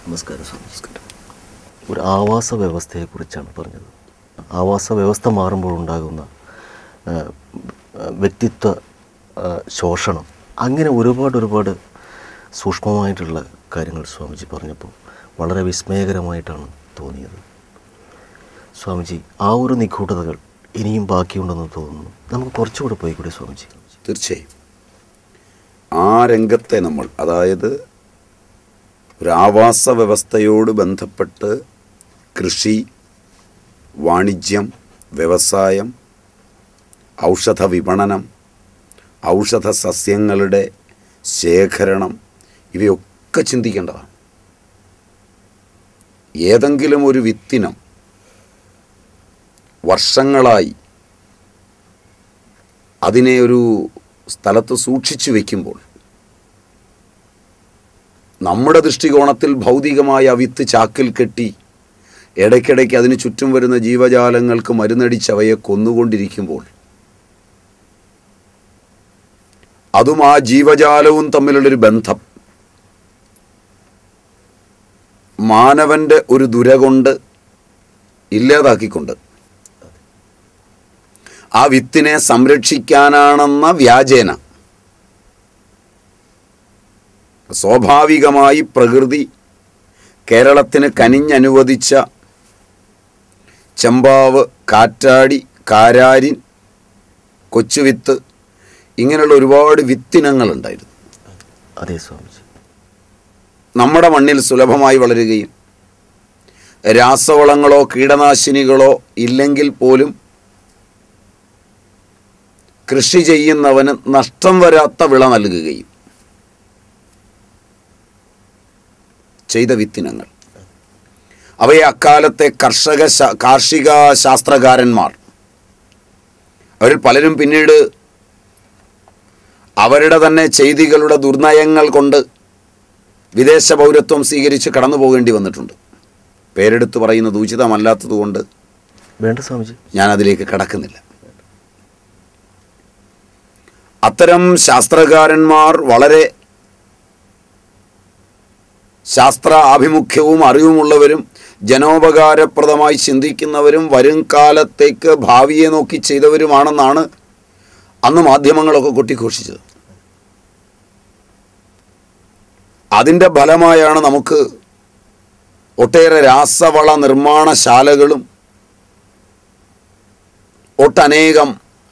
നമസ്കാരം നമസ്കാരം ഒരു ആവാസ വ്യവസ്ഥയെക്കുറിച്ചാണ് പറഞ്ഞത് ആവാസ വ്യവസ്ഥ മാറുമ്പോൾ ഉണ്ടാകുന്ന ആ, ആ, വ്യക്തിത്വ ആ, ശോഷണം അങ്ങനെ ഒരുപാട് ഒരുപാട് സൂക്ഷ്മമായിട്ടുള്ള കാര്യങ്ങൾ സ്വാമിജി പറഞ്ഞപ്പോൾ വളരെ വിസ്മയകരമായിട്ടാണ് തോന്നിയത് സ്വാമിജി ആ ഒരു നിഗൂഢതകൾ ഇനിയും ബാക്കിയുണ്ടെന്ന് തോന്നുന്നു നമുക്ക് കുറച്ചുകൂടെ പോയി കൂടി സ്വാമിജി തീർച്ചയായും ആ രംഗത്തെ നമ്മൾ അതായത് ഒരു ആവാസ വ്യവസ്ഥയോട് ബന്ധപ്പെട്ട് കൃഷി വാണിജ്യം വ്യവസായം ഔഷധ വിപണനം ഔഷധ സസ്യങ്ങളുടെ ശേഖരണം ഇവയൊക്കെ ചിന്തിക്കേണ്ടതാണ് ഏതെങ്കിലും ഒരു വിത്തിനം വർഷങ്ങളായി അതിനെ ഒരു സ്ഥലത്ത് സൂക്ഷിച്ചു വയ്ക്കുമ്പോൾ നമ്മുടെ ദൃഷ്ടികോണത്തിൽ ഭൗതികമായ ആ വിത്ത് ചാക്കിൽ കെട്ടി ഇടയ്ക്കിടയ്ക്ക് അതിന് ചുറ്റും വരുന്ന ജീവജാലങ്ങൾക്ക് മരുന്നടിച്ച് അവയെ കൊന്നുകൊണ്ടിരിക്കുമ്പോൾ അതും ആ ജീവജാലവും തമ്മിലുള്ളൊരു ബന്ധം മാനവൻ്റെ ഒരു ദുര കൊണ്ട് ഇല്ലാതാക്കിക്കൊണ്ട് ആ വിത്തിനെ സംരക്ഷിക്കാനാണെന്ന വ്യാജേന സ്വാഭാവികമായി പ്രകൃതി കേരളത്തിന് കനിഞ്ഞനുവദിച്ച ചെമ്പാവ് കാറ്റാടി കാരാരിൻ കൊച്ചുവിത്ത് ഇങ്ങനെയുള്ള ഒരുപാട് വിത്തിനങ്ങളുണ്ടായിരുന്നു അതെ സ്വാമിജി നമ്മുടെ മണ്ണിൽ സുലഭമായി വളരുകയും രാസവളങ്ങളോ കീടനാശിനികളോ ഇല്ലെങ്കിൽ പോലും കൃഷി ചെയ്യുന്നവന് നഷ്ടം വരാത്ത വിള നൽകുകയും ചെയ്ത വിത്തിനങ്ങൾ അവയെ അക്കാലത്തെ കർഷക ശാ- കാർഷിക ശാസ്ത്രകാരന്മാർ അവരിൽ പലരും പിന്നീട് അവരുടെ തന്നെ ചെയ്തികളുടെ ദുർനയങ്ങൾ കൊണ്ട് വിദേശ പൗരത്വം സ്വീകരിച്ച് കടന്നു പോകേണ്ടി വന്നിട്ടുണ്ട് പേരെടുത്ത് പറയുന്നത് ഉചിതമല്ലാത്തതുകൊണ്ട് വേണ്ട സ്വാമിജി ഞാൻ അതിലേക്ക് കടക്കുന്നില്ല അത്തരം ശാസ്ത്രകാരന്മാർ വളരെ ശാസ്ത്ര ആഭിമുഖ്യവും അറിവുമുള്ളവരും ജനോപകാരപ്രദമായി ചിന്തിക്കുന്നവരും വരും കാലത്തേക്ക് ഭാവിയെ നോക്കി ചെയ്തവരുമാണെന്നാണ് അന്ന് മാധ്യമങ്ങളൊക്കെ കൊട്ടിഘോഷിച്ചത് അതിൻ്റെ ഫലമായാണ് നമുക്ക് ഒട്ടേറെ രാസവള നിർമ്മാണശാലകളും ഒട്ടനേകം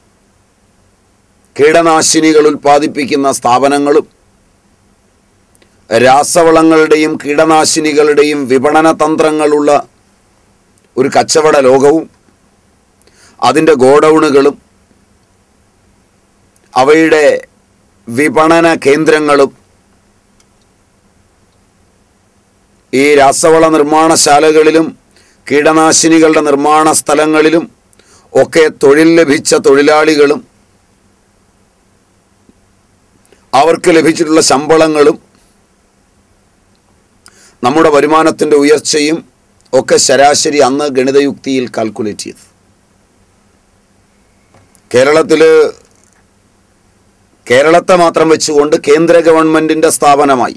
കീടനാശിനികൾ ഉൽപ്പാദിപ്പിക്കുന്ന സ്ഥാപനങ്ങളും രാസവളങ്ങളുടെയും കീടനാശിനികളുടെയും വിപണന തന്ത്രങ്ങളുള്ള ഒരു കച്ചവട ലോകവും അതിൻ്റെ ഗോഡൗണുകളും അവയുടെ വിപണന കേന്ദ്രങ്ങളും ഈ രാസവള നിർമ്മാണശാലകളിലും കീടനാശിനികളുടെ നിർമ്മാണ സ്ഥലങ്ങളിലും ഒക്കെ തൊഴിൽ ലഭിച്ച തൊഴിലാളികളും അവർക്ക് ലഭിച്ചിട്ടുള്ള ശമ്പളങ്ങളും നമ്മുടെ വരുമാനത്തിൻ്റെ ഉയർച്ചയും ഒക്കെ ശരാശരി അന്ന് ഗണിതയുക്തിയിൽ കാൽക്കുലേറ്റ് ചെയ്തു കേരളത്തിൽ കേരളത്തെ മാത്രം വെച്ചുകൊണ്ട് കേന്ദ്ര ഗവൺമെൻറ്റിൻ്റെ സ്ഥാപനമായി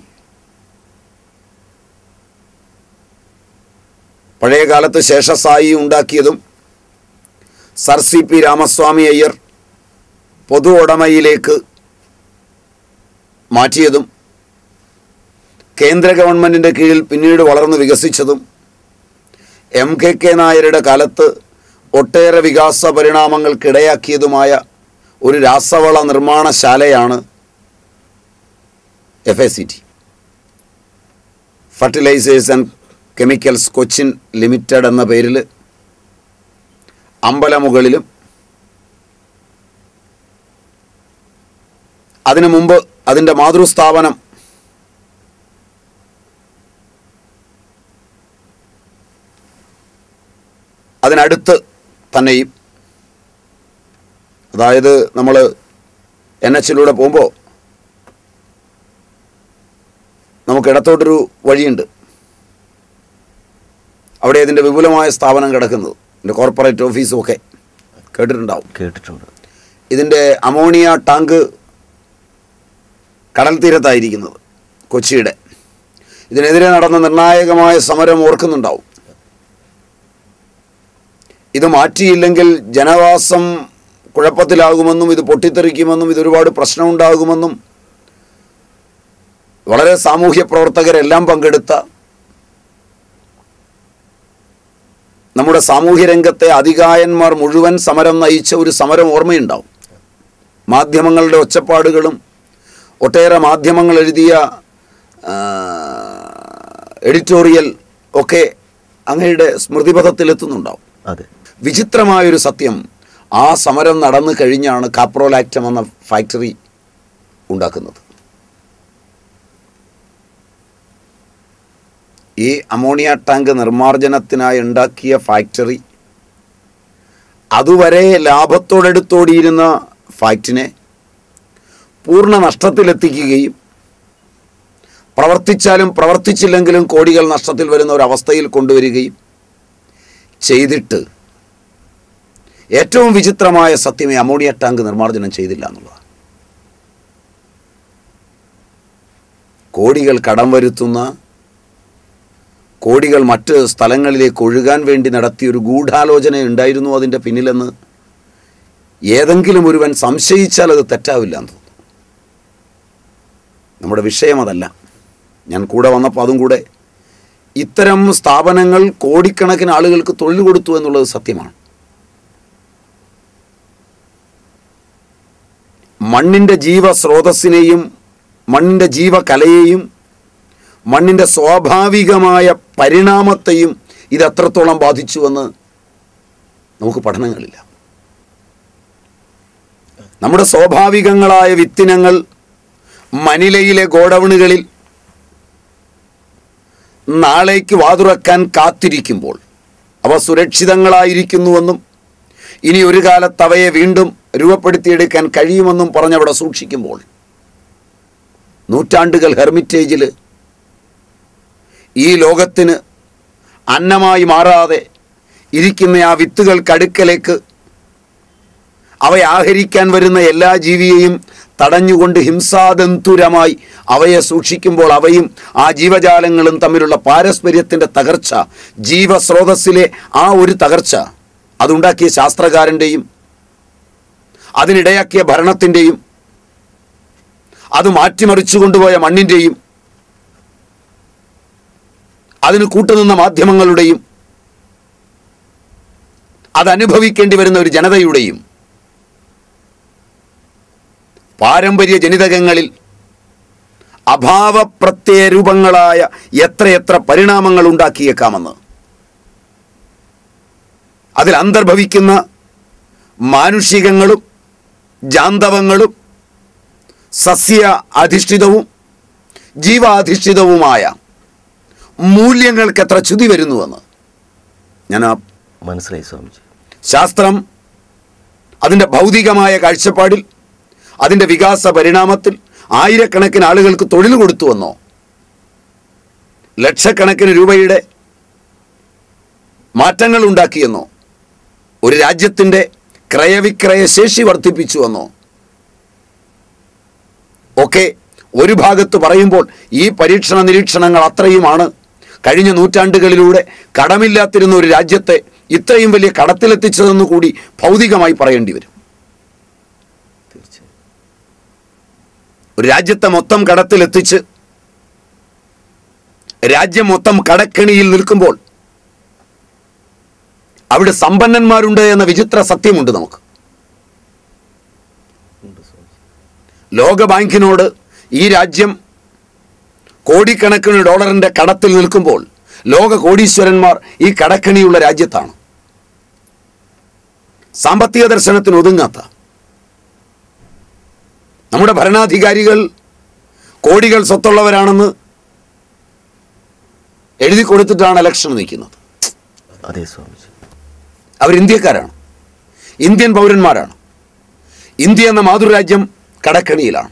പഴയ കാലത്ത് ശേഷസായി ഉണ്ടാക്കിയതും sir C P Ramaswami Iyer പൊതു ഉടമയിലേക്ക് മാറ്റിയതും കേന്ദ്ര ഗവൺമെൻറ്റിൻ്റെ കീഴിൽ പിന്നീട് വളർന്നു വികസിച്ചതും എം കെ കെ നായരുടെ കാലത്ത് ഒട്ടേറെ വികാസ പരിണാമങ്ങൾക്കിടയാക്കിയതുമായ ഒരു രാസവള നിർമ്മാണശാലയാണ് F A C T fertilisers and chemicals Cochin limited എന്ന പേരിൽ അമ്പലമുകളിലും അതിനു മുമ്പ് അതിൻ്റെ മാതൃസ്ഥാപനം അതിനടുത്ത് തന്നെയും അതായത് നമ്മൾ എൻ എച്ചിലൂടെ പോകുമ്പോൾ നമുക്ക് ഇടത്തോട്ടൊരു വഴിയുണ്ട് അവിടെ ഇതിൻ്റെ വിപുലമായ സ്ഥാപനം കിടക്കുന്നത് ഇതിൻ്റെ കോർപ്പറേറ്റ് ഓഫീസും ഒക്കെ കേട്ടിട്ടുണ്ടാവും കേട്ടിട്ടുണ്ട് ഇതിൻ്റെ അമോണിയ ടാങ്ക് കടൽ തീരത്തായിരിക്കുന്നത് കൊച്ചിയുടെ ഇതിനെതിരെ നടന്ന നിർണായകമായ സമരം ഓർക്കുന്നുണ്ടാവും ഇത് മാറ്റിയില്ലെങ്കിൽ ജനവാസം കുഴപ്പത്തിലാകുമെന്നും ഇത് പൊട്ടിത്തെറിക്കുമെന്നും ഇതൊരുപാട് പ്രശ്നമുണ്ടാകുമെന്നും വളരെ സാമൂഹ്യ പ്രവർത്തകരെല്ലാം പങ്കെടുത്ത നമ്മുടെ സാമൂഹ്യ രംഗത്തെ അധികായന്മാർ മുഴുവൻ സമരം നയിച്ച ഒരു സമരം ഓർമ്മയുണ്ടാവും മാധ്യമങ്ങളുടെ ഒച്ചപ്പാടുകളും ഒട്ടേറെ മാധ്യമങ്ങൾ എഴുതിയ ആ, എഡിറ്റോറിയൽ ഒക്കെ അങ്ങയുടെ സ്മൃതിപഥത്തിലെത്തുന്നുണ്ടാവും അതെ വിചിത്രമായൊരു സത്യം ആ സമരം നടന്നു കഴിഞ്ഞാണ് കാപ്രോലാക്റ്റം എന്ന ഫാക്ടറി ഉണ്ടാക്കുന്നത് ഈ അമോണിയ ടാങ്ക് നിർമ്മാർജ്ജനത്തിനായി ഉണ്ടാക്കിയ ഫാക്ടറി അതുവരെ ലാഭത്തോടെടുത്തോടിയിരുന്ന ഫാക്ടിനെ പൂർണ്ണ നഷ്ടത്തിലെത്തിക്കുകയും പ്രവർത്തിച്ചാലും പ്രവർത്തിച്ചില്ലെങ്കിലും കോടികൾ നഷ്ടത്തിൽ വരുന്ന ഒരവസ്ഥയിൽ കൊണ്ടുവരികയും ചെയ്തിട്ട് ഏറ്റവും വിചിത്രമായ സത്യമേ അമോണിയ ടാങ്ക് നിർമ്മാർജ്ജനം ചെയ്തില്ല എന്നുള്ളതാണ് കോടികൾ കടം വരുത്തുന്ന കോടികൾ മറ്റ് സ്ഥലങ്ങളിലേക്ക് ഒഴുകാൻ വേണ്ടി നടത്തിയ ഒരു ഗൂഢാലോചന ഉണ്ടായിരുന്നു അതിൻ്റെ പിന്നിലെന്ന് ഏതെങ്കിലും ഒരുവൻ സംശയിച്ചാൽ അത് തെറ്റാവില്ല എന്ന് തോന്നുന്നു നമ്മുടെ വിഷയം അതല്ല ഞാൻ കൂടെ വന്നപ്പോൾ അതും കൂടെ ഇത്തരം സ്ഥാപനങ്ങൾ കോടിക്കണക്കിന് ആളുകൾക്ക് തൊഴിൽ കൊടുത്തു എന്നുള്ളത് സത്യമാണ് മണ്ണിൻ്റെ ജീവസ്രോതസ്സിനെയും മണ്ണിൻ്റെ ജീവകലയെയും മണ്ണിൻ്റെ സ്വാഭാവികമായ പരിണാമത്തെയും ഇത് എത്രത്തോളം ബാധിച്ചുവെന്ന് നമുക്ക് പഠനങ്ങളില്ല നമ്മുടെ സ്വാഭാവികങ്ങളായ വിത്തിനങ്ങൾ മനിലയിലെ ഗോഡൗണുകളിൽ നാളേക്ക് വാതുറക്കാൻ കാത്തിരിക്കുമ്പോൾ അവ സുരക്ഷിതങ്ങളായിരിക്കുന്നുവെന്നും ഇനി ഒരു കാലത്ത് അവയെ വീണ്ടും രൂപപ്പെടുത്തിയെടുക്കാൻ കഴിയുമെന്നും പറഞ്ഞവിടെ സൂക്ഷിക്കുമ്പോൾ നൂറ്റാണ്ടുകൾ ഹെർമിറ്റേജിൽ ഈ ലോകത്തിന് അന്നമായി മാറാതെ ഇരിക്കുന്ന ആ വിത്തുകൾക്കടുക്കലേക്ക് അവയെ ആഹരിക്കാൻ വരുന്ന എല്ലാ ജീവിയെയും തടഞ്ഞുകൊണ്ട് ഹിംസാദന്തുരമായി അവയെ സൂക്ഷിക്കുമ്പോൾ അവയും ആ ജീവജാലങ്ങളും തമ്മിലുള്ള പാരസ്പര്യത്തിൻ്റെ തകർച്ച ജീവസ്രോതസ്സിലെ ആ ഒരു തകർച്ച അതുണ്ടാക്കിയ ശാസ്ത്രകാരൻ്റെയും അതിനിടയാക്കിയ ഭരണത്തിൻ്റെയും അത് മാറ്റിമറിച്ചു കൊണ്ടുപോയ മണ്ണിൻ്റെയും അതിന് കൂട്ടുനിന്ന മാധ്യമങ്ങളുടെയും അതനുഭവിക്കേണ്ടി വരുന്ന ഒരു ജനതയുടെയും പാരമ്പര്യ ജനിതകങ്ങളിൽ അഭാവപ്രത്യയരൂപങ്ങളായ എത്രയെത്ര പരിണാമങ്ങൾ ഉണ്ടാക്കിയേക്കാമെന്ന് അതിൽ അന്തർഭവിക്കുന്ന മാനുഷികങ്ങളും ജാന്തവങ്ങളും സസ്യ അധിഷ്ഠിതവും ജീവാധിഷ്ഠിതവുമായ മൂല്യങ്ങൾക്ക് എത്ര ചുതി വരുന്നുവെന്ന് ഞാൻ ആ മനസ്സിലായി സ്വാമിജി ശാസ്ത്രം അതിൻ്റെ ഭൗതികമായ കാഴ്ചപ്പാടിൽ അതിൻ്റെ വികാസ പരിണാമത്തിൽ ആയിരക്കണക്കിന് ആളുകൾക്ക് തൊഴിൽ കൊടുത്തുവെന്നോ ലക്ഷക്കണക്കിന് രൂപയുടെ മാറ്റങ്ങൾ ഉണ്ടാക്കിയെന്നോ ഒരു രാജ്യത്തിൻ്റെ ക്രയവിക്രയ ശേഷി വർദ്ധിപ്പിച്ചുവെന്നോ ഒക്കെ ഒരു ഭാഗത്ത് പറയുമ്പോൾ ഈ പരീക്ഷണ നിരീക്ഷണങ്ങൾ അത്രയുമാണ് കഴിഞ്ഞ നൂറ്റാണ്ടുകളിലൂടെ കടമില്ലാത്തിരുന്ന ഒരു രാജ്യത്തെ ഇത്രയും വലിയ കടത്തിലെത്തിച്ചതെന്ന് കൂടി ഭൗതികമായി പറയേണ്ടി വരും തീർച്ചയായും ഒരു രാജ്യത്തെ മൊത്തം കടത്തിലെത്തിച്ച് രാജ്യം മൊത്തം കടക്കെണിയിൽ നിൽക്കുമ്പോൾ അവിടെ സമ്പന്നന്മാരുണ്ട് എന്ന വിചിത്ര സത്യമുണ്ട് നമുക്ക് ഉണ്ട് സ്വാമിജി ലോക ബാങ്കിനോട് ഈ രാജ്യം കോടിക്കണക്കിന് ഡോളറിന്റെ കടത്തിൽ നിൽക്കുമ്പോൾ ലോക കോടീശ്വരന്മാർ ഈ കടക്കണിയുള്ള രാജ്യത്താണ് സാമ്പത്തിക ദർശനത്തിന് ഒതുങ്ങാത്ത നമ്മുടെ ഭരണാധികാരികൾ കോടികൾ സ്വത്തുള്ളവരാണെന്ന് എഴുതി കൊടുത്തിട്ടാണ് ഇലക്ഷൻ നിൽക്കുന്നത് അതെ സ്വാമിജി അവർ ഇന്ത്യക്കാരാണ് ഇന്ത്യൻ പൗരന്മാരാണ് ഇന്ത്യ എന്ന മാതൃരാജ്യം കടക്കണിയിലാണ്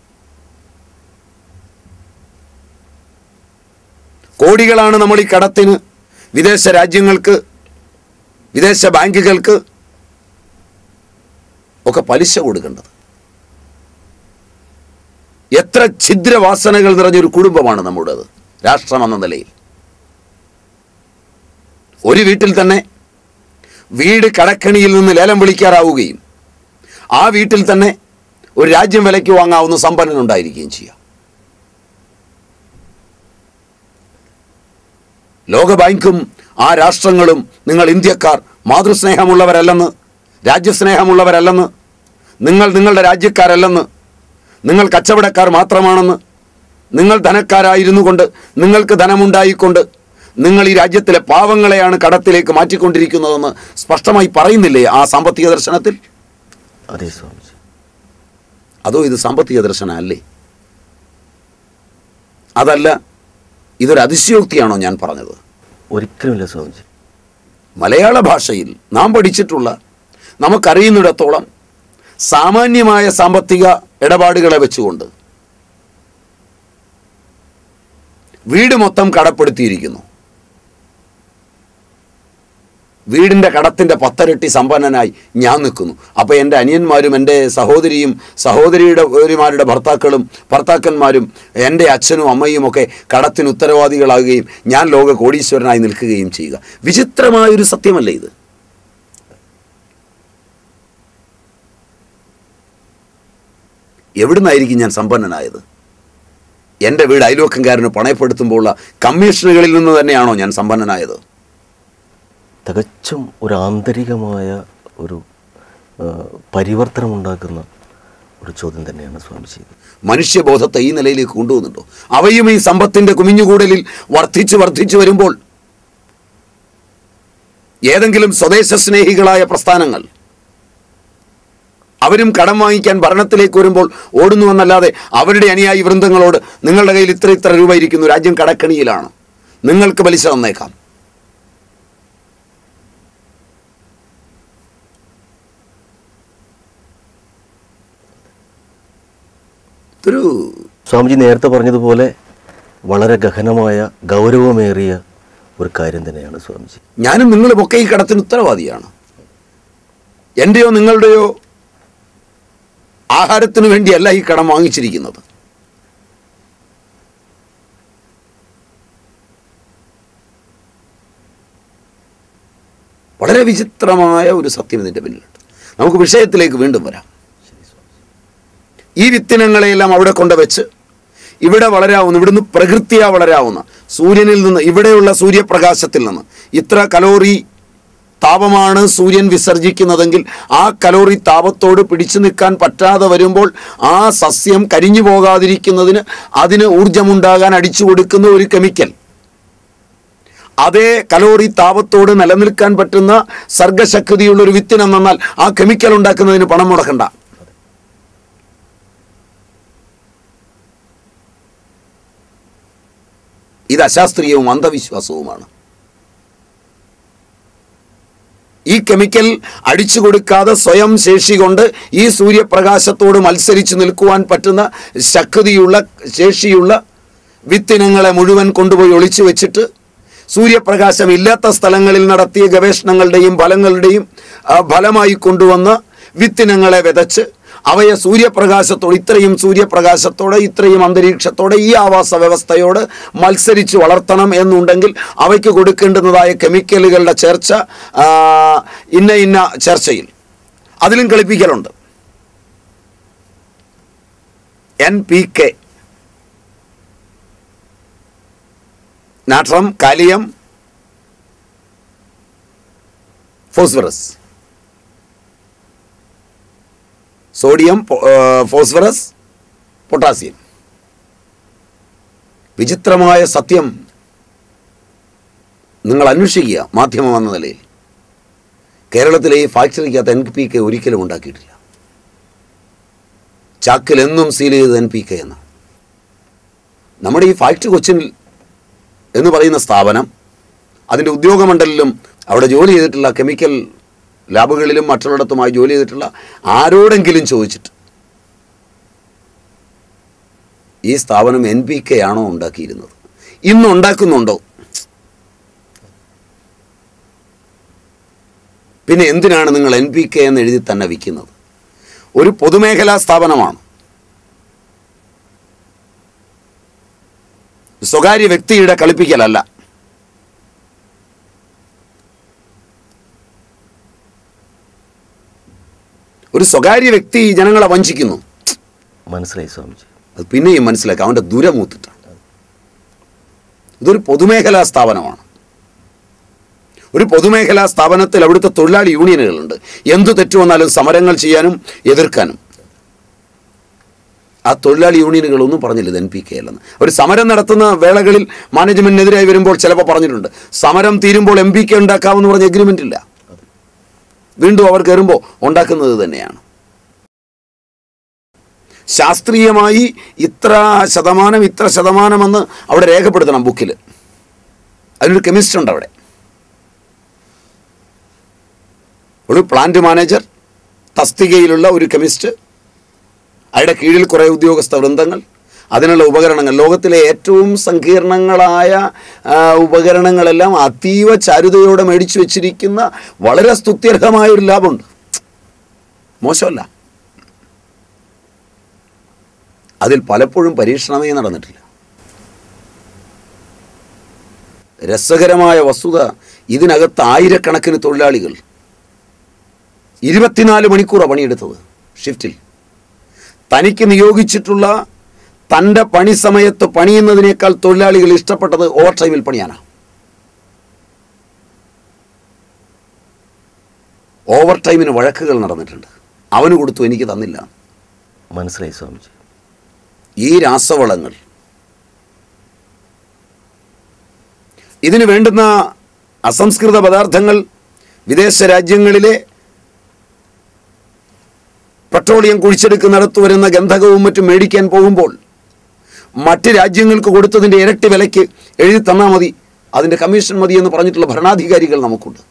കോടികളാണ് നമ്മൾ ഈ കടത്തിന് വിദേശ രാജ്യങ്ങൾക്ക് വിദേശ ബാങ്കുകൾക്ക് ഒക്കെ പലിശ കൊടുക്കേണ്ടത് എത്ര ഛിദ്രവാസനകൾ നിറഞ്ഞൊരു കുടുംബമാണ് നമ്മുടേത് രാഷ്ട്രമെന്ന നിലയിൽ ഒരു വീട്ടിൽ തന്നെ വീട് കടക്കണിയിൽ നിന്ന് ലേലം വിളിക്കാറാവുകയും ആ വീട്ടിൽ തന്നെ ഒരു രാജ്യം വിലയ്ക്ക് വാങ്ങാവുന്ന സമ്പന്നനുണ്ടായിരിക്കുകയും ചെയ്യാം ലോകബാങ്കും ആ രാഷ്ട്രങ്ങളും നിങ്ങൾ ഇന്ത്യക്കാർ മാതൃസ്നേഹമുള്ളവരല്ലെന്ന് രാജ്യസ്നേഹമുള്ളവരല്ലെന്ന് നിങ്ങൾ നിങ്ങളുടെ രാജ്യക്കാരല്ലെന്ന് നിങ്ങൾ കച്ചവടക്കാർ മാത്രമാണെന്ന് നിങ്ങൾ ധനക്കാരായിരുന്നു കൊണ്ട് നിങ്ങൾക്ക് ധനമുണ്ടായിക്കൊണ്ട് നിങ്ങൾ ഈ രാജ്യത്തിലെ പാവങ്ങളെയാണ് കടത്തിലേക്ക് മാറ്റിക്കൊണ്ടിരിക്കുന്നതെന്ന് സ്പഷ്ടമായി പറയുന്നില്ലേ ആ സാമ്പത്തിക ദർശനത്തിൽ അതെ സ്വാമിജി അതോ ഇത് സാമ്പത്തിക ദർശനം അല്ലേ അതല്ല ഇതൊരു അതിശയോക്തിയാണോ ഞാൻ പറഞ്ഞത് ഒരിക്കലുമില്ല സ്വാമിജി മലയാള ഭാഷയിൽ നാം പഠിച്ചിട്ടുള്ള നമുക്കറിയുന്നിടത്തോളം സാമാന്യമായ സാമ്പത്തിക ഇടപാടുകളെ വെച്ചുകൊണ്ട് വീട് മൊത്തം കടപ്പെടുത്തിയിരിക്കുന്നു വീടിൻ്റെ കടത്തിൻ്റെ പത്തരട്ടി സമ്പന്നനായി ഞാൻ നിൽക്കുന്നു അപ്പോൾ എൻ്റെ അനിയന്മാരും എൻ്റെ സഹോദരിയും സഹോദരിയുടെ ഒരുമാരുടെ ഭർത്താക്കളും ഭർത്താക്കന്മാരും എൻ്റെ അച്ഛനും അമ്മയും ഒക്കെ കടത്തിന് ഉത്തരവാദികളാകുകയും ഞാൻ ലോക കോടീശ്വരനായി നിൽക്കുകയും ചെയ്യുക വിചിത്രമായൊരു സത്യമല്ലേ ഇത് എവിടുന്നായിരിക്കും ഞാൻ സമ്പന്നനായത് എൻ്റെ വീട് അയൽവക്കംകാരന് പണയപ്പെടുത്തുമ്പോഴുള്ള കമ്മീഷനുകളിൽ നിന്ന് തന്നെയാണോ ഞാൻ സമ്പന്നനായത് തികച്ചും ഒരു ആന്തരികമായ ഒരു ആ, പരിവർത്തനമുണ്ടാക്കുന്ന ഒരു ചോദ്യം തന്നെയാണ് സ്വാമിജി ഇത്. മനുഷ്യബോധത്തെ ഈ നിലയിലേക്ക് കൊണ്ടുവന്നുണ്ടോ അവയും ഈ സമ്പത്തിന്റെ കുമിഞ്ഞുകൂടലിൽ വർദ്ധിച്ചു വർദ്ധിച്ചു വരുമ്പോൾ ഏതെങ്കിലും സ്വദേശ സ്നേഹികളായ പ്രസ്ഥാനങ്ങൾ അവരും കടം വാങ്ങിക്കാൻ ഭരണത്തിലേക്ക് വരുമ്പോൾ ഓടുന്നുവെന്നല്ലാതെ അവരുടെ അനുയായി വൃന്ദങ്ങളോട് നിങ്ങളുടെ കയ്യിൽ ഇത്ര ഇത്ര രൂപ ഇരിക്കുന്നു രാജ്യം കടക്കണിയിലാണ് നിങ്ങൾക്ക് പലിശ തന്നേക്കാം ഇതൊരു സ്വാമിജി നേരത്തെ പറഞ്ഞതുപോലെ വളരെ ഗഹനമായ ഗൗരവമേറിയ ഒരു കാര്യം തന്നെയാണ് സ്വാമിജി ഞാനും നിങ്ങളുമൊക്കെ ഈ കടത്തിന് ഉത്തരവാദിയാണ് എൻ്റെയോ നിങ്ങളുടെയോ ആഹാരത്തിന് വേണ്ടിയല്ല ഈ കടം വാങ്ങിച്ചിരിക്കുന്നത് വളരെ വിചിത്രമായ ഒരു സത്യം ഇതിൻ്റെ പിന്നിലുണ്ട് നമുക്ക് വിഷയത്തിലേക്ക് വീണ്ടും വരാം ഈ വിത്തിനങ്ങളെയെല്ലാം അവിടെ കൊണ്ടുവച്ച് ഇവിടെ വളരാവുന്ന ഇവിടുന്ന് പ്രകൃതിയാ വളരാവുന്ന സൂര്യനിൽ നിന്ന് ഇവിടെയുള്ള സൂര്യപ്രകാശത്തിൽ നിന്ന് ഇത്ര കലോറി താപമാണ് സൂര്യൻ വിസർജിക്കുന്നതെങ്കിൽ ആ കലോറി താപത്തോട് പിടിച്ചു നിൽക്കാൻ പറ്റാതെ വരുമ്പോൾ ആ സസ്യം കരിഞ്ഞു പോകാതിരിക്കുന്നതിന് അതിന് ഊർജമുണ്ടാകാൻ അടിച്ചു കൊടുക്കുന്ന ഒരു കെമിക്കൽ അതേ കലോറി താപത്തോട് നിലനിൽക്കാൻ പറ്റുന്ന സർഗശക്തിയുള്ള ഒരു വിത്തിനെന്നാൽ ആ കെമിക്കൽ ഉണ്ടാക്കുന്നതിന് പണം മുടക്കണ്ട ഇത് അശാസ്ത്രീയവും അന്ധവിശ്വാസവുമാണ് ഈ കെമിക്കൽ അടിച്ചു കൊടുക്കാതെ സ്വയം ശേഷി കൊണ്ട് ഈ സൂര്യപ്രകാശത്തോട് മത്സരിച്ച് നിൽക്കുവാൻ പറ്റുന്ന ശക്തിയുള്ള ശേഷിയുള്ള വിത്തിനങ്ങളെ മുഴുവൻ കൊണ്ടുപോയി ഒളിച്ചു വെച്ചിട്ട് സൂര്യപ്രകാശം ഇല്ലാത്ത സ്ഥലങ്ങളിൽ നടത്തിയ ഗവേഷണങ്ങളുടെയും ഫലങ്ങളുടെയും ആ, ഫലമായി കൊണ്ടുവന്ന വിത്തിനങ്ങളെ വിതച്ച് അവയെ സൂര്യപ്രകാശത്തോടെ ഇത്രയും സൂര്യപ്രകാശത്തോടെ ഇത്രയും അന്തരീക്ഷത്തോടെ ഈ ആവാസ വ്യവസ്ഥയോട് മത്സരിച്ച് വളർത്തണം എന്നുണ്ടെങ്കിൽ അവയ്ക്ക് കൊടുക്കേണ്ടുന്നതായ കെമിക്കലുകളുടെ ചേർച്ച ആ, ഇന്ന ഇന്ന ചർച്ചയിൽ അതിലും കളിപ്പിക്കലുണ്ട് N P K natrium kalium phosphorus sodium പൊ- ആ, ഫോസ്ഫറസ് പൊട്ടാസ്യം വിചിത്രമായ സത്യം നിങ്ങൾ അന്വേഷിക്കുക മാധ്യമം എന്ന നിലയിൽ കേരളത്തിലെ ഈ ഫാക്ടറിക്കകത്ത് എൻ പി കെ ഒരിക്കലും ഉണ്ടാക്കിയിട്ടില്ല ചാക്കിൽ എന്നും സീൽ ചെയ്തത് എൻ പി കെ എന്നാണ് നമ്മുടെ ഈ ഫാക്ടറി കൊച്ചിൻ എന്ന് പറയുന്ന സ്ഥാപനം അതിൻ്റെ ഉദ്യോഗമണ്ഡലിലും അവിടെ ജോലി ചെയ്തിട്ടുള്ള കെമിക്കൽ ലാബുകളിലും മറ്റുള്ളിടത്തുമായി ജോലി ചെയ്തിട്ടുള്ള ആരോടെങ്കിലും ചോദിച്ചിട്ട് ഈ സ്ഥാപനം എൻ പി കെ ആണോ ഉണ്ടാക്കിയിരുന്നത് ഇന്ന് ഉണ്ടാക്കുന്നുണ്ടോ പിന്നെ എന്തിനാണ് നിങ്ങൾ എൻ പി കെ എന്ന് എഴുതി തന്നെ വിൽക്കുന്നത് ഒരു പൊതുമേഖലാ സ്ഥാപനമാണ് സ്വകാര്യ വ്യക്തിയുടെ കളിപ്പിക്കലല്ല ഒരു സ്വകാര്യ വ്യക്തി ജനങ്ങളെ വഞ്ചിക്കുന്നു മനസ്സിലായി സ്വാമിജി അത് പിന്നെയും മനസ്സിലാക്കാം അവൻ്റെ ദുരമൂത്തിട്ടാണ് ഇതൊരു പൊതുമേഖലാ സ്ഥാപനമാണ് ഒരു പൊതുമേഖലാ സ്ഥാപനത്തിൽ അവിടുത്തെ തൊഴിലാളി യൂണിയനുകളുണ്ട് എന്തു തെറ്റു വന്നാലും സമരങ്ങൾ ചെയ്യാനും എതിർക്കാനും ആ തൊഴിലാളി യൂണിയനുകളൊന്നും പറഞ്ഞില്ല ഇത് എൻ പി കെ അല്ലെന്ന് ഒരു സമരം നടത്തുന്ന വേളകളിൽ മാനേജ്മെന്റിനെതിരായി വരുമ്പോൾ ചിലപ്പോൾ പറഞ്ഞിട്ടുണ്ട് സമരം തീരുമ്പോൾ എം പി കെ ഉണ്ടാക്കാമെന്ന് പറഞ്ഞ എഗ്രിമെന്റ് ഇല്ല വീണ്ടും അവർ കയറുമ്പോൾ ഉണ്ടാക്കുന്നത് തന്നെയാണ് ശാസ്ത്രീയമായി ഇത്ര ശതമാനം ഇത്ര ശതമാനമെന്ന് അവിടെ രേഖപ്പെടുത്തണം ബുക്കിൽ അതിനൊരു കെമിസ്റ്റ് ഉണ്ട് അവിടെ ഒരു പ്ലാന്റ് മാനേജർ തസ്തികയിലുള്ള ഒരു കെമിസ്റ്റ് അയാളുടെ കീഴിൽ കുറേ ഉദ്യോഗസ്ഥ വൃന്ദങ്ങൾ അതിനുള്ള ഉപകരണങ്ങൾ ലോകത്തിലെ ഏറ്റവും സങ്കീർണങ്ങളായ ആ, ഉപകരണങ്ങളെല്ലാം അതീവ ചാരുതയോടെ മേടിച്ചു വെച്ചിരിക്കുന്ന വളരെ സ്തുത്യർഹമായ ഒരു ലാഭമുണ്ട് മോശമല്ല അതിൽ പലപ്പോഴും പരീക്ഷണമേ നടന്നിട്ടില്ല രസകരമായ വസ്തുത ഇതിനകത്ത് ആയിരക്കണക്കിന് തൊഴിലാളികൾ ഇരുപത്തിനാല് മണിക്കൂറാണ് പണിയെടുത്തത് ഷിഫ്റ്റിൽ തനിക്ക് നിയോഗിച്ചിട്ടുള്ള തൻ്റെ പണി സമയത്ത് പണിയുന്നതിനേക്കാൾ തൊഴിലാളികൾ ഇഷ്ടപ്പെട്ടത് ഓവർ ടൈമിൽ പണിയാനാണ് ഓവർ ടൈമിന് വഴക്കുകൾ നടന്നിട്ടുണ്ട് അവന് കൊടുത്തു എനിക്ക് തന്നില്ല മനസ്സിലായി സ്വാമിജി ഈ രാസവളങ്ങൾ ഇതിന് വേണ്ടുന്ന അസംസ്കൃത പദാർത്ഥങ്ങൾ വിദേശ രാജ്യങ്ങളിലെ പെട്രോളിയം കുഴിച്ചെടുക്കുന്നിടത്ത് വരുന്ന ഗന്ധകവും മറ്റും മേടിക്കാൻ പോകുമ്പോൾ മറ്റ് രാജ്യങ്ങൾക്ക് കൊടുത്തതിൻ്റെ ഇരട്ടി വിലയ്ക്ക് എഴുതി തന്നാൽ മതി അതിൻ്റെ കമ്മീഷൻ മതി എന്ന് പറഞ്ഞിട്ടുള്ള ഭരണാധികാരികൾ നമുക്കുണ്ട്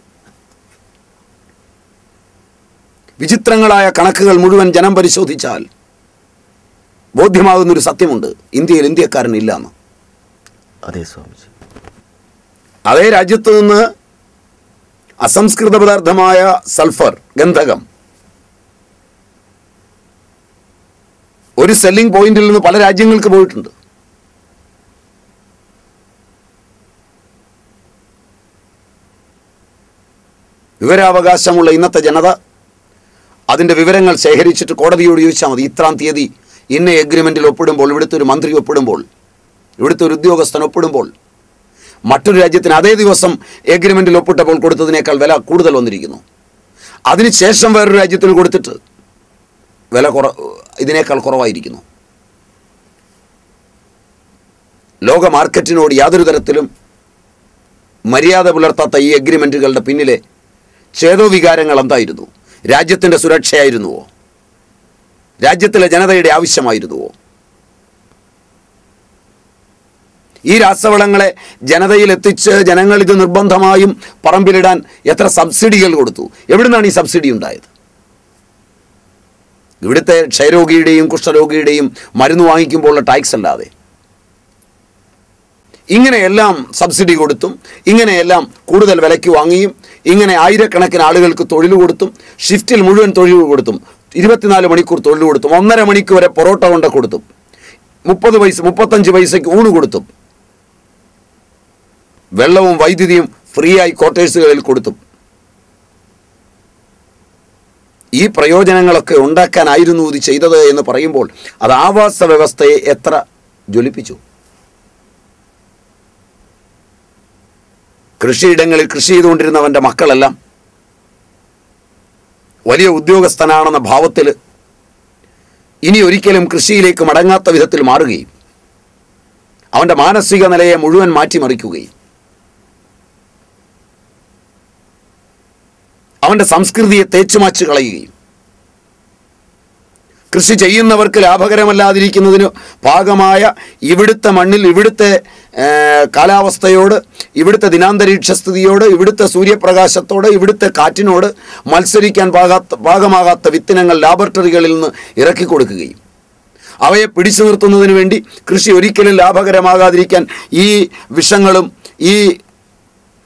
വിചിത്രങ്ങളായ കണക്കുകൾ മുഴുവൻ ജനം പരിശോധിച്ചാൽ ബോധ്യമാകുന്നൊരു സത്യമുണ്ട് ഇന്ത്യയിൽ ഇന്ത്യക്കാരനില്ല എന്ന് അതെ സ്വാമിജി അതേ രാജ്യത്ത് നിന്ന് അസംസ്കൃത പദാർത്ഥമായ സൾഫർ ഗന്ധകം ഒരു സെല്ലിംഗ് പോയിന്റിൽ നിന്ന് പല രാജ്യങ്ങൾക്ക് പോയിട്ടുണ്ട് വിവരാവകാശമുള്ള ഇന്നത്തെ ജനത അതിൻ്റെ വിവരങ്ങൾ ശേഖരിച്ചിട്ട് കോടതിയോട് ചോദിച്ചാൽ മതി ഇത്രാം തീയതി ഇന്ന എഗ്രിമെൻറ്റിൽ ഒപ്പിടുമ്പോൾ ഇവിടുത്തെ ഒരു മന്ത്രി ഒപ്പിടുമ്പോൾ ഇവിടുത്തെ ഒരു ഉദ്യോഗസ്ഥൻ ഒപ്പിടുമ്പോൾ മറ്റൊരു രാജ്യത്തിന് അതേ ദിവസം എഗ്രിമെൻറ്റിൽ ഒപ്പിട്ടപ്പോൾ കൊടുത്തതിനേക്കാൾ വില കൂടുതൽ വന്നിരിക്കുന്നു അതിനുശേഷം വേറൊരു രാജ്യത്തിന് കൊടുത്തിട്ട് വില കുറ ഇതിനേക്കാൾ കുറവായിരിക്കുന്നു ലോക മാർക്കറ്റിനോട് യാതൊരു തരത്തിലും മര്യാദ പുലർത്താത്ത ഈ എഗ്രിമെൻറ്റുകളുടെ പിന്നിലെ ചേതോവികാരങ്ങൾ എന്തായിരുന്നു രാജ്യത്തിൻ്റെ സുരക്ഷയായിരുന്നുവോ രാജ്യത്തിലെ ജനതയുടെ ആവശ്യമായിരുന്നുവോ ഈ രാസവളങ്ങളെ ജനതയിൽ എത്തിച്ച് ജനങ്ങൾ ഇത് നിർബന്ധമായും പറമ്പിലിടാൻ എത്ര സബ്സിഡികൾ കൊടുത്തു എവിടുന്നാണ് ഈ സബ്സിഡി ഉണ്ടായത് ഇവിടുത്തെ ക്ഷയരോഗിയുടെയും കുഷ്ഠരോഗിയുടെയും മരുന്ന് വാങ്ങിക്കുമ്പോഴുള്ള ടാക്സ് അല്ലാതെ ഇങ്ങനെയെല്ലാം സബ്സിഡി കൊടുത്തും ഇങ്ങനെയെല്ലാം കൂടുതൽ വിലയ്ക്ക് വാങ്ങിയും ഇങ്ങനെ ആയിരക്കണക്കിന് ആളുകൾക്ക് തൊഴിൽ കൊടുത്തും ഷിഫ്റ്റിൽ മുഴുവൻ തൊഴിൽ കൊടുത്തും ഇരുപത്തിനാല് മണിക്കൂർ തൊഴിൽ കൊടുത്തും ഒന്നര മണിക്ക് വരെ പൊറോട്ട കൊണ്ട് കൊടുത്തും മുപ്പത് പൈസ മുപ്പത്തഞ്ച് പൈസയ്ക്ക് ഊണ് കൊടുത്തും വെള്ളവും വൈദ്യുതിയും ഫ്രീ ആയി ക്വാർട്ടേഴ്സുകളിൽ കൊടുത്തും ഈ പ്രയോജനങ്ങളൊക്കെ ഉണ്ടാക്കാനായിരുന്നു ഇത് ചെയ്തത് എന്ന് പറയുമ്പോൾ അത് ആവാസ വ്യവസ്ഥയെ എത്ര ജ്വലിപ്പിച്ചു കൃഷിയിടങ്ങളിൽ കൃഷി ചെയ്തുകൊണ്ടിരുന്നവൻ്റെ മക്കളെല്ലാം വലിയ ഉദ്യോഗസ്ഥനാണെന്ന ഭാവത്തിൽ ഇനി ഒരിക്കലും കൃഷിയിലേക്ക് മടങ്ങാത്ത വിധത്തിൽ മാറുകയും അവൻ്റെ മാനസിക നിലയെ മുഴുവൻ മാറ്റിമറിക്കുകയും അവൻ്റെ സംസ്കൃതിയെ തേച്ചുമാച്ച് കളയുകയും കൃഷി ചെയ്യുന്നവർക്ക് ലാഭകരമല്ലാതിരിക്കുന്നതിന് ഭാഗമായ ഇവിടുത്തെ മണ്ണിൽ ഇവിടുത്തെ ഏ, കാലാവസ്ഥയോട് ഇവിടുത്തെ ദിനാന്തരീക്ഷ സ്ഥിതിയോട് ഇവിടുത്തെ സൂര്യപ്രകാശത്തോട് ഇവിടുത്തെ കാറ്റിനോട് മത്സരിക്കാൻ പാകാത്ത പാകമാകാത്ത വിത്തിനങ്ങൾ ലാബറട്ടറികളിൽ നിന്ന് ഇറക്കി കൊടുക്കുകയും അവയെ പിടിച്ചു നിർത്തുന്നതിന് വേണ്ടി കൃഷി ഒരിക്കലും ലാഭകരമാകാതിരിക്കാൻ ഈ വിഷങ്ങളും ഈ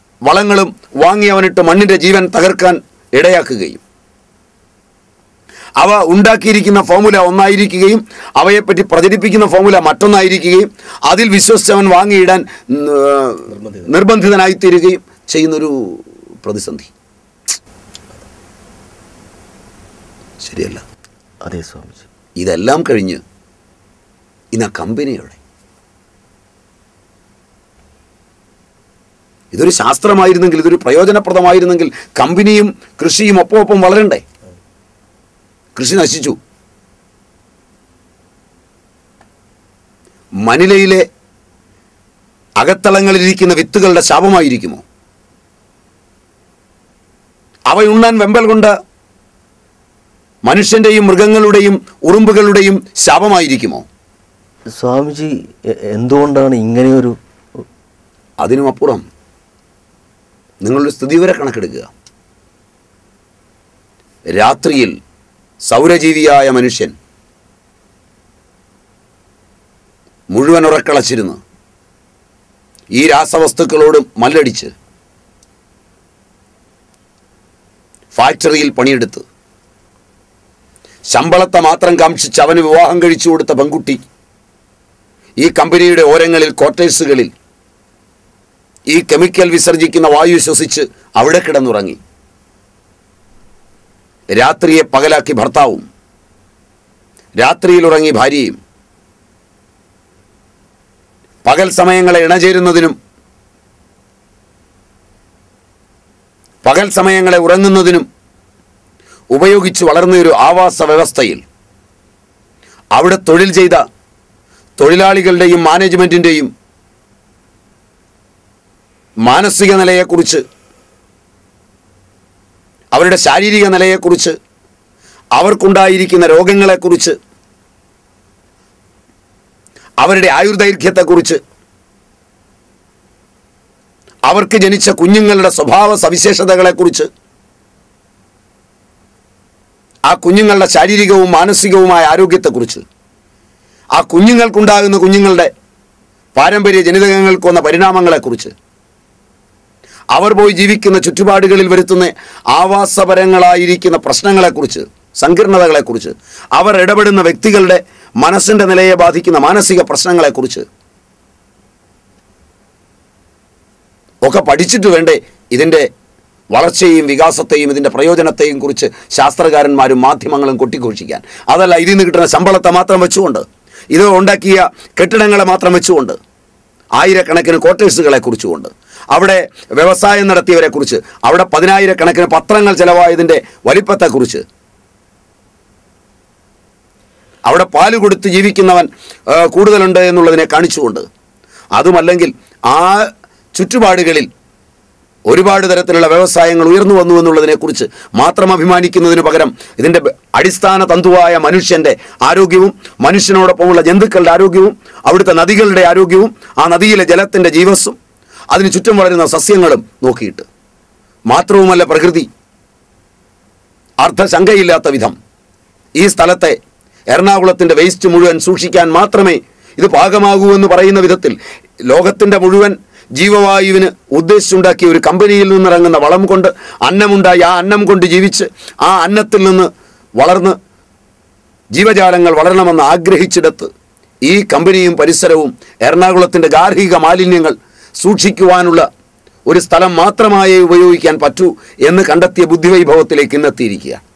വളങ്ങളും വാങ്ങി അവനിട്ട് മണ്ണിൻ്റെ ജീവൻ തകർക്കാൻ ഇടയാക്കുകയും അവ ഉണ്ടാക്കിയിരിക്കുന്ന ഫോമുല ഒന്നായിരിക്കുകയും അവയെപ്പറ്റി പ്രചരിപ്പിക്കുന്ന ഫോമുല മറ്റൊന്നായിരിക്കുകയും അതിൽ വിശ്വസിച്ചവൻ വാങ്ങിയിടാൻ ഉം, ഏർ, നിർബന്ധിതനായിത്തീരുകയും ചെയ്യുന്നൊരു പ്രതിസന്ധി ശരിയല്ല അതെ സ്വാമിജി ഇതെല്ലാം കഴിഞ്ഞ് ഇന്ന് ആ കമ്പനിയുടെ ഇതൊരു ശാസ്ത്രമായിരുന്നെങ്കിൽ ഇതൊരു പ്രയോജനപ്രദമായിരുന്നെങ്കിൽ കമ്പനിയും കൃഷിയും ഒപ്പം ഒപ്പം വളരണ്ടേ കൃഷി നശിച്ചു മനിലയിലെ അകത്തളങ്ങളിലിരിക്കുന്ന വിത്തുകളുടെ ശാപമായിരിക്കുമോ അവയുണ്ണാൻ വെമ്പൽ കൊണ്ട് മനുഷ്യന്റെയും മൃഗങ്ങളുടെയും ഉറുമ്പുകളുടെയും ശാപമായിരിക്കുമോ സ്വാമിജി എ- എന്തുകൊണ്ടാണ് ഇങ്ങനെയൊരു അതിനുമപ്പുറം നിങ്ങളുടെ സ്ഥിതിവിവര കണക്കെടുക്കുക രാത്രിയിൽ സൗരജീവിയായ മനുഷ്യൻ മുഴുവൻ ഉറക്കളച്ചിരുന്ന് ഈ രാസവസ്തുക്കളോട് മല്ലടിച്ച് ഫാക്ടറിയിൽ പണിയെടുത്ത് ശമ്പളത്തെ മാത്രം കാംക്ഷിച്ച് അവന് വിവാഹം കഴിച്ചു കൊടുത്ത പെൺകുട്ടി ഈ കമ്പനിയുടെ ഓരങ്ങളിൽ ക്വാർട്ടേഴ്സുകളിൽ ഈ കെമിക്കൽ വിസർജിക്കുന്ന വായു ശ്വസിച്ച് അവിടെ കിടന്നുറങ്ങി രാത്രിയെ പകലാക്കി ഭർത്താവും രാത്രിയിൽ ഉറങ്ങി ഭാര്യയും പകൽ സമയങ്ങളെ ഇണചേരുന്നതിനും പകൽ സമയങ്ങളെ ഉറങ്ങുന്നതിനും ഉപയോഗിച്ച് വളർന്ന ഒരു ആവാസ വ്യവസ്ഥയിൽ അവിടെ തൊഴിൽ ചെയ്ത തൊഴിലാളികളുടെയും മാനേജ്മെൻറ്റിൻ്റെയും മാനസിക നിലയെക്കുറിച്ച് അവരുടെ ശാരീരിക നിലയെക്കുറിച്ച് അവർക്കുണ്ടായിരിക്കുന്ന രോഗങ്ങളെക്കുറിച്ച് അവരുടെ ആയുർദൈർഘ്യത്തെക്കുറിച്ച് അവർക്ക് ജനിച്ച കുഞ്ഞുങ്ങളുടെ സ്വഭാവ സവിശേഷതകളെക്കുറിച്ച് ആ കുഞ്ഞുങ്ങളുടെ ശാരീരികവും മാനസികവുമായ ആരോഗ്യത്തെക്കുറിച്ച് ആ കുഞ്ഞുങ്ങൾക്കുണ്ടാകുന്ന കുഞ്ഞുങ്ങളുടെ പാരമ്പര്യ ജനിതകങ്ങൾക്ക് വന്ന പരിണാമങ്ങളെക്കുറിച്ച് അവർ പോയി ജീവിക്കുന്ന ചുറ്റുപാടുകളിൽ വരുത്തുന്ന ആവാസപരങ്ങളായിരിക്കുന്ന പ്രശ്നങ്ങളെക്കുറിച്ച് സങ്കീർണതകളെക്കുറിച്ച് അവർ ഇടപെടുന്ന വ്യക്തികളുടെ മനസ്സിൻ്റെ നിലയെ ബാധിക്കുന്ന മാനസിക പ്രശ്നങ്ങളെക്കുറിച്ച് ഒക്കെ പഠിച്ചിട്ട് വേണ്ടേ ഇതിൻ്റെ വളർച്ചയെയും വികാസത്തെയും ഇതിൻ്റെ പ്രയോജനത്തെയും കുറിച്ച് ശാസ്ത്രകാരന്മാരും മാധ്യമങ്ങളും കൊട്ടിഘോഷിക്കാൻ അതല്ല ഇതിൽ നിന്ന് കിട്ടുന്ന ശമ്പളത്തെ മാത്രം വെച്ചുകൊണ്ട് ഇത് ഉണ്ടാക്കിയ കെട്ടിടങ്ങളെ മാത്രം വെച്ചുകൊണ്ട് ആയിരക്കണക്കിന് ക്വാർട്ടേഴ്സുകളെ കുറിച്ചുകൊണ്ട് അവിടെ വ്യവസായം നടത്തിയവരെ കുറിച്ച് അവിടെ പതിനായിരക്കണക്കിന് പത്രങ്ങൾ ചെലവായതിൻ്റെ വലിപ്പത്തെക്കുറിച്ച് അവിടെ പാല് കൊടുത്ത് ജീവിക്കുന്നവൻ ആ, കൂടുതലുണ്ട് എന്നുള്ളതിനെ കാണിച്ചുകൊണ്ട് അതുമല്ലെങ്കിൽ ആ ചുറ്റുപാടുകളിൽ ഒരുപാട് തരത്തിലുള്ള വ്യവസായങ്ങൾ ഉയർന്നു വന്നു എന്നുള്ളതിനെക്കുറിച്ച് മാത്രം അഭിമാനിക്കുന്നതിന് പകരം ഇതിൻ്റെ ബ- അടിസ്ഥാന തന്തുവായ മനുഷ്യൻ്റെ ആരോഗ്യവും മനുഷ്യനോടൊപ്പമുള്ള ജന്തുക്കളുടെ ആരോഗ്യവും അവിടുത്തെ നദികളുടെ ആരോഗ്യവും ആ നദിയിലെ ജലത്തിൻ്റെ ജീവസ്സും അതിന് ചുറ്റും വളരുന്ന സസ്യങ്ങളും നോക്കിയിട്ട് മാത്രവുമല്ല പ്രകൃതി അർത്ഥശങ്കയില്ലാത്ത വിധം ഈ സ്ഥലത്തെ എറണാകുളത്തിൻ്റെ വേസ്റ്റ് മുഴുവൻ സൂക്ഷിക്കാൻ മാത്രമേ ഇത് പാകമാകൂ എന്ന് പറയുന്ന വിധത്തിൽ ലോകത്തിൻ്റെ മുഴുവൻ ജീവവായുവിന് ഉദ്ദേശിച്ചുണ്ടാക്കിയ ഒരു കമ്പനിയിൽ നിന്നിറങ്ങുന്ന വളം കൊണ്ട് അന്നമുണ്ടായി ആ അന്നം കൊണ്ട് ജീവിച്ച് ആ അന്നത്തിൽ നിന്ന് വളർന്ന് ജീവജാലങ്ങൾ വളരണമെന്ന് ആഗ്രഹിച്ചിടത്ത് ഈ കമ്പനിയും പരിസരവും എറണാകുളത്തിൻ്റെ ഗാർഹിക മാലിന്യങ്ങൾ സൂക്ഷിക്കുവാനുള്ള ഒരു സ്ഥലം മാത്രമായേ ഉപയോഗിക്കാൻ പറ്റൂ എന്ന് കണ്ടെത്തിയ ബുദ്ധിവൈഭവത്തിലേക്ക് ഇന്നെത്തിയിരിക്കുക